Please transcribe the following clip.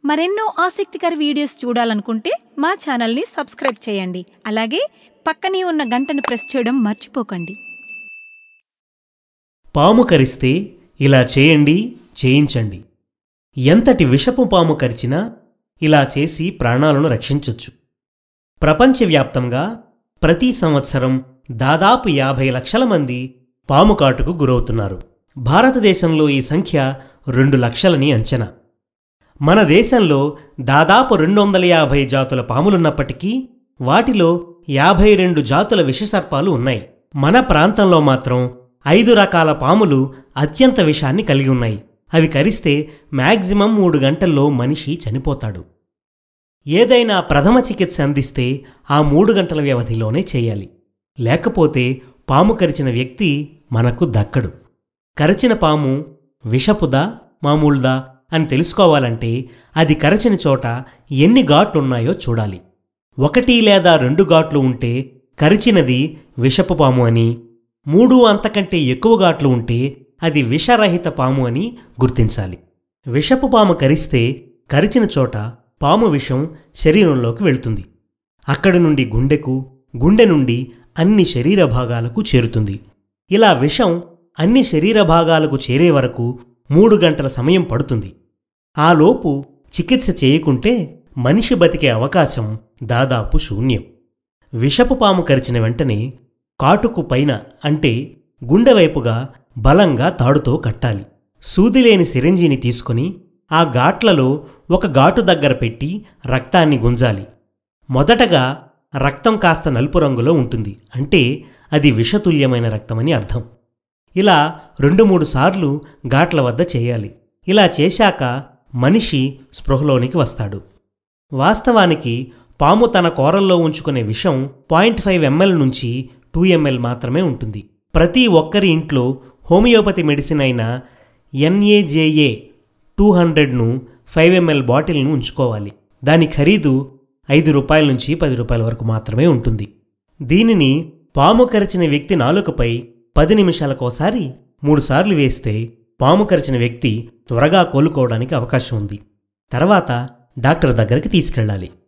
మరెన్నో ఆసక్తికర వీడియోస్ చూడాలనుకుంటే మా ఛానల్ని సబ్స్క్రైబ్ చేయండి అలాగే పక్కనే ఉన్న గంటను ప్రెస్ చేయడం మర్చిపోకండి పాము కరిస్తే ఇలా చేయండి చేయించండి ఎంతటి విషపు పాము కరిచినా ఇలా చేసి ప్రాణాలను రక్షించొచ్చు ప్రపంచవ్యాప్తంగా ప్రతి సంవత్సరం దాదాపు యాభై లక్షల మంది పాము కాటుకు గురవుతున్నారు భారతదేశంలో ఈ సంఖ్య రెండు లక్షలని అంచనా మన దేశంలో దాదాపు రెండు వందల యాభై జాతుల పాములున్నప్పటికీ వాటిలో యాభై రెండు జాతుల విషసర్పాలు ఉన్నాయి మన ప్రాంతంలో మాత్రం ఐదు రకాల పాములు అత్యంత విషాన్ని కలిగి ఉన్నాయి అవి కరిస్తే మ్యాక్సిమం మూడు గంటల్లో మనిషి చనిపోతాడు ఏదైనా ప్రథమ చికిత్స అందిస్తే ఆ మూడు గంటల వ్యవధిలోనే చేయాలి లేకపోతే పాము కరిచిన వ్యక్తి మనకు దక్కడు కరచిన పాము విషపుదా మామూలుదా అని తెలుసుకోవాలంటే అది కరచిన చోట ఎన్ని ఘాట్లున్నాయో చూడాలి ఒకటి లేదా రెండు ఘాట్లు ఉంటే కరిచినది విషపు పాము అని మూడు అంతకంటే ఎక్కువ ఘాట్లు ఉంటే అది విషరహిత పాము అని గుర్తించాలి విషపు పాము కరిస్తే కరిచిన చోట పాము విషం శరీరంలోకి వెళ్తుంది అక్కడి నుండి గుండెకు గుండె నుండి అన్ని శరీర భాగాలకు చేరుతుంది ఇలా విషం అన్ని శరీర భాగాలకు చేరే వరకు మూడు గంటల సమయం పడుతుంది ఆలోపు చికిత్స చేయకుంటే మనిషి బతికే అవకాశం దాదాపు శూన్యం విషపు పాము కరిచిన వెంటనే కాటుకు పైన అంటే గుండె వైపుగా బలంగా తాడుతో కట్టాలి సూదిలేని సిరంజిని తీసుకుని ఆ ఘాట్లలో ఒక ఘాటు దగ్గర పెట్టి రక్తాన్ని గుంజాలి మొదటగా రక్తం కాస్త నలుపు రంగులో ఉంటుంది అంటే అది విషతుల్యమైన రక్తమని అర్థం ఇలా రెండు మూడు సార్లు ఘాట్ల వద్ద చేయాలి ఇలా చేశాక మనిషి స్పృహలోనికి వస్తాడు వాస్తవానికి పాము తన కోరల్లో ఉంచుకునే విషం పాయింట్ ఫైవ్ ఎంఎల్ నుంచి టూ ఎంఎల్ మాత్రమే ఉంటుంది ప్రతి ఒక్కరి ఇంట్లో హోమియోపతి మెడిసిన్ అయిన ఎన్ఏజేఏ టూ హండ్రెడ్ను ఫైవ్ ఎంఎల్ బాటిల్ను ఉంచుకోవాలి దాని ఖరీదు ఐదు రూపాయల నుంచి పది రూపాయల వరకు మాత్రమే ఉంటుంది దీనిని పాము కరిచిన వ్యక్తి నాలుకపై పది నిమిషాలకోసారి మూడుసార్లు వేస్తే పాము కరిచిన వ్యక్తి త్వరగా కోలుకోవడానికి అవకాశం ఉంది తర్వాత డాక్టర్ దగ్గరికి తీసుకెళ్ళాలి